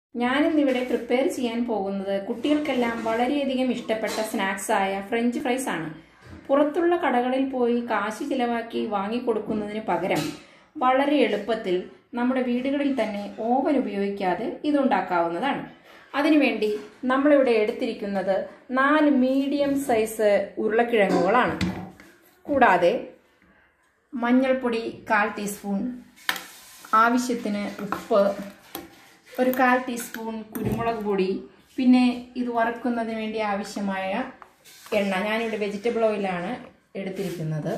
ഞാനിന്നിവിടെ പ്രിപ്പയർ ചെയ്യാൻ പോകുന്നത് കുട്ടികൾക്കെല്ലാം വളരെയധികം ഇഷ്ടപ്പെട്ട സ്നാക്സ് ആയ ഫ്രഞ്ച് ഫ്രൈസ് ആണ് പുറത്തുള്ള കടകളിൽ പോയി കാശ് ചിലവാക്കി വാങ്ങിക്കൊടുക്കുന്നതിന് പകരം വളരെ എളുപ്പത്തിൽ നമ്മുടെ വീടുകളിൽ തന്നെ ഓവൻ ഉപയോഗിക്കാതെ ഇതുണ്ടാക്കാവുന്നതാണ് അതിനുവേണ്ടി നമ്മളിവിടെ എടുത്തിരിക്കുന്നത് നാല് മീഡിയം സൈസ് ഉരുളക്കിഴങ്ങുകളാണ് കൂടാതെ മഞ്ഞൾപ്പൊടി കാൽ ടീസ്പൂൺ ആവശ്യത്തിന് ഉപ്പ് ഒരു കാൽ ടീസ്പൂൺ കുരുമുളക് പൊടി പിന്നെ ഇത് വറുക്കുന്നതിന് വേണ്ടി ആവശ്യമായ എണ്ണ ഞാനിവിടെ വെജിറ്റബിൾ ഓയിലാണ് എടുത്തിരിക്കുന്നത്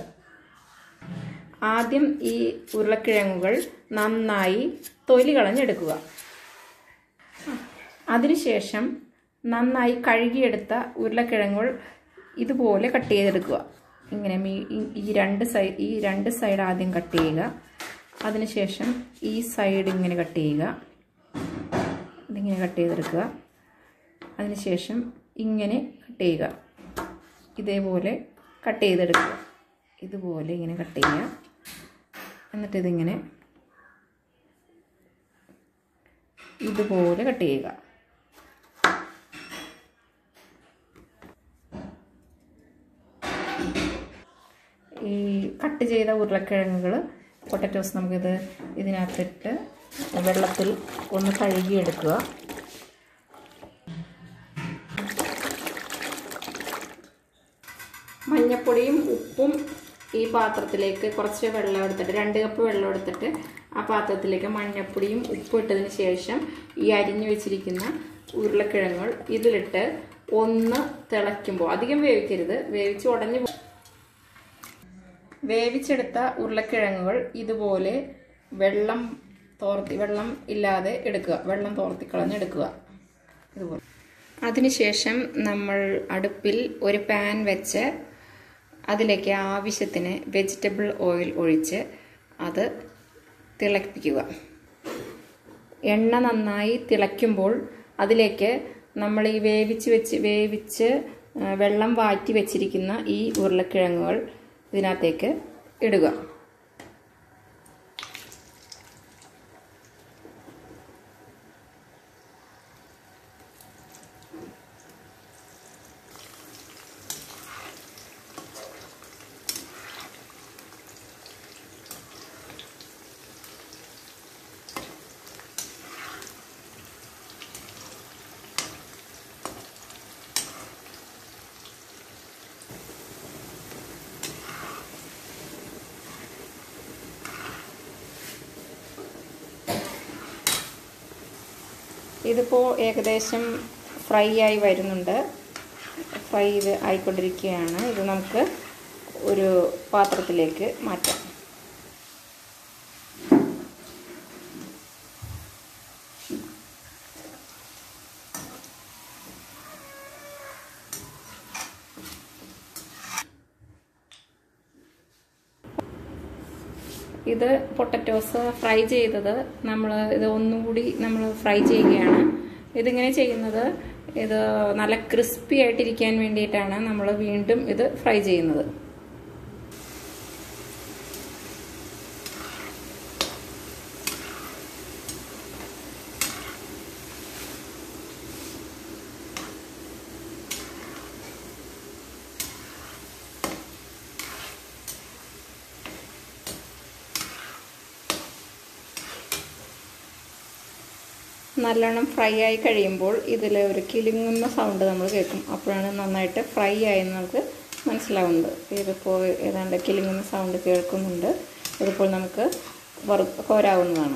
ആദ്യം ഈ ഉരുളക്കിഴങ്ങുകൾ നന്നായി തൊലി കളഞ്ഞെടുക്കുക അതിനുശേഷം നന്നായി കഴുകിയെടുത്ത ഉരുളക്കിഴങ്ങുകൾ ഇതുപോലെ കട്ട് ചെയ്തെടുക്കുക ഇങ്ങനെ മീ ഈ രണ്ട് സൈഡ് ഈ രണ്ട് സൈഡ് ആദ്യം കട്ട് ചെയ്യുക അതിനുശേഷം ഈ സൈഡ് ഇങ്ങനെ കട്ട് ചെയ്യുക ഇതിങ്ങനെ കട്ട് ചെയ്തെടുക്കുക അതിനുശേഷം ഇങ്ങനെ കട്ട് ചെയ്യുക ഇതേപോലെ കട്ട് ചെയ്തെടുക്കുക ഇതുപോലെ ഇങ്ങനെ കട്ട് ചെയ്യുക എന്നിട്ട് ഇതിങ്ങനെ ഇതുപോലെ കട്ട് ചെയ്യുക ഈ കട്ട് ചെയ്ത ഉരുളക്കിഴങ്ങുകൾ പൊട്ടറ്റോസ് നമുക്കിത് ഇതിനകത്തിട്ട് വെള്ളത്തിൽ ഒന്ന് കഴുകിയെടുക്കുക മഞ്ഞപ്പൊടിയും ഉപ്പും ഈ പാത്രത്തിലേക്ക് കുറച്ച് വെള്ളം എടുത്തിട്ട് രണ്ട് കപ്പ് വെള്ളം എടുത്തിട്ട് ആ പാത്രത്തിലേക്ക് മഞ്ഞപ്പൊടിയും ഉപ്പും ഇട്ടതിന് ശേഷം ഈ അരിഞ്ഞു വെച്ചിരിക്കുന്ന ഉരുളക്കിഴങ്ങുകൾ ഇതിലിട്ട് ഒന്ന് തിളയ്ക്കുമ്പോൾ അധികം വേവിക്കരുത് വേവിച്ച് ഉടഞ്ഞു വേവിച്ചെടുത്ത ഉരുളക്കിഴങ്ങുകൾ ഇതുപോലെ വെള്ളം തോർത്തി വെള്ളം ഇല്ലാതെ എടുക്കുക വെള്ളം തോർത്തി കളഞ്ഞെടുക്കുക ഇതുപോലെ അതിനുശേഷം നമ്മൾ അടുപ്പിൽ ഒരു പാൻ വെച്ച് അതിലേക്ക് ആവശ്യത്തിന് വെജിറ്റബിൾ ഓയിൽ ഒഴിച്ച് അത് തിളപ്പിക്കുക എണ്ണ നന്നായി തിളയ്ക്കുമ്പോൾ അതിലേക്ക് നമ്മൾ ഈ വേവിച്ച് വെച്ച് വേവിച്ച് വെള്ളം വാറ്റി വെച്ചിരിക്കുന്ന ഈ ഉരുളക്കിഴങ്ങുകൾ ഇതിനകത്തേക്ക് ഇടുക ഇതിപ്പോൾ ഏകദേശം ഫ്രൈ ആയി വരുന്നുണ്ട് ഫ്രൈ ഇത് ആയിക്കൊണ്ടിരിക്കുകയാണ് ഇത് നമുക്ക് ഒരു പാത്രത്തിലേക്ക് മാറ്റാം ഇത് പൊട്ടറ്റോസ് ഫ്രൈ ചെയ്തത് നമ്മൾ ഇത് ഒന്നുകൂടി നമ്മൾ ഫ്രൈ ചെയ്യുകയാണ് ഇതിങ്ങനെ ചെയ്യുന്നത് ഇത് നല്ല ക്രിസ്പി ആയിട്ടിരിക്കാൻ വേണ്ടിയിട്ടാണ് നമ്മൾ വീണ്ടും ഇത് ഫ്രൈ ചെയ്യുന്നത് നല്ലോണം ഫ്രൈ ആയി കഴിയുമ്പോൾ ഇതിൽ ഒരു കിലുങ്ങുന്ന സൗണ്ട് നമ്മൾ കേൾക്കും അപ്പോഴാണ് നന്നായിട്ട് ഫ്രൈ ആയെന്ന് നമുക്ക് മനസ്സിലാവുന്നത് ഇതിപ്പോൾ ഏതാണ്ട് കിലുങ്ങുന്ന സൗണ്ട് കേൾക്കുന്നുണ്ട് ഇതിപ്പോൾ നമുക്ക് വറു കോരാവുന്നതാണ്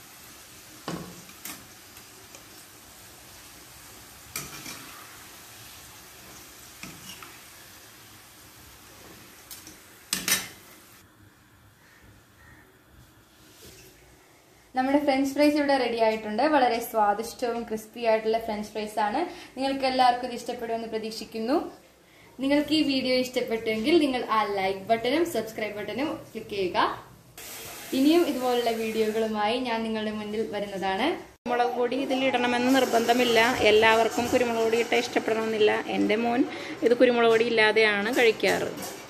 നമ്മുടെ ഫ്രഞ്ച് ഫ്രൈസ് ഇവിടെ റെഡി ആയിട്ടുണ്ട് വളരെ സ്വാദിഷ്ടവും ക്രിസ്പി ആയിട്ടുള്ള ഫ്രഞ്ച് ഫ്രൈസ് ആണ് നിങ്ങൾക്ക് എല്ലാവർക്കും ഇത് ഇഷ്ടപ്പെടുമെന്ന് പ്രതീക്ഷിക്കുന്നു നിങ്ങൾക്ക് ഈ വീഡിയോ ഇഷ്ടപ്പെട്ടെങ്കിൽ നിങ്ങൾ ആ ലൈക്ക് ബട്ടണും സബ്സ്ക്രൈബ് ബട്ടണും ക്ലിക്ക് ചെയ്യുക ഇനിയും ഇതുപോലുള്ള വീഡിയോകളുമായി ഞാൻ നിങ്ങളുടെ മുന്നിൽ വരുന്നതാണ് കുരുമുളക് പൊടി ഇതിലിടണമെന്ന് നിർബന്ധമില്ല എല്ലാവർക്കും കുരുമുളക് പൊടി ഇട്ട ഇഷ്ടപ്പെടണമെന്നില്ല എൻ്റെ മോൻ ഇത് കുരുമുളക് പൊടി ഇല്ലാതെയാണ് കഴിക്കാറ്